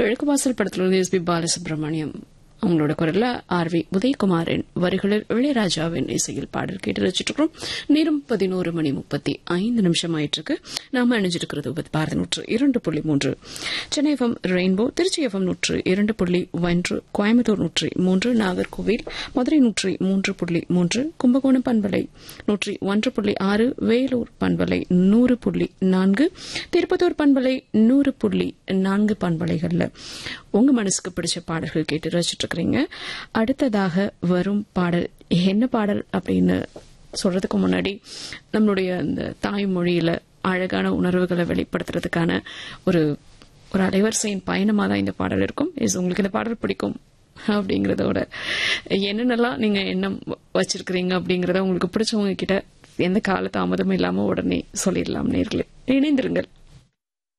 கிழக்கு வாசல் படத்திலிருந்து எஸ் பி பாலசுப்ரமணியம் அவங்களோட குரல்ல ஆர் வி உதயகுமாரின் வரிகளில் இளையராஜாவின் இசையில் பாடல் கேட்டு ரசிச்சுட்டு இருக்கிறோம் நேரம் பதினோரு மணி முப்பத்தி ஐந்து நிமிஷம் ஆயிட்டு இருக்கு நாம அணிஞ்சிருக்கிறது வித் பாரத நூற்று இரண்டு புள்ளி மூன்று Chennai FM rainbow Tiruchi FM நூற்று இரண்டு புள்ளி ஒன்று கோயம்புத்தூர் நூற்றி மூன்று நாகர்கோவில் மதுரை நூற்றி மூன்று புள்ளி மூன்று கும்பகோணம் பண்பலை நூற்றி ஒன்று புள்ளி ஆறு வேலூர் பண்பலை நூறு புள்ளி நான்கு திருப்பத்தூர் பண்பலை நூறு புள்ளி நான்கு பண்பலைகள்ல உங்க மனசுக்கு பிடிச்ச பாடல்கள் கேட்டு ரசிச்சுட்டு இருக்கிறீங்க அடுத்ததாக வரும் பாடல் என்ன பாடல் அப்படின்னு சொல்றதுக்கு முன்னாடி நம்மளுடைய அந்த தாய்மொழியில அழகான உணர்வுகளை வெளிப்படுத்துறதுக்கான ஒரு ஒரு அலைவரிசையின் பயணமா தான் இந்த பாடல் இருக்கும் இஸ் உங்களுக்கு இந்த பாடல் பிடிக்கும் அப்படிங்கறதோட என்னென்னலாம் நீங்க எண்ணம் வச்சிருக்கிறீங்க அப்படிங்கறத உங்களுக்கு பிடிச்சவங்க கிட்ட எந்த கால தாமதமும் இல்லாம உடனே சொல்லிடலாம் நேர்களே இணைந்திருங்கள்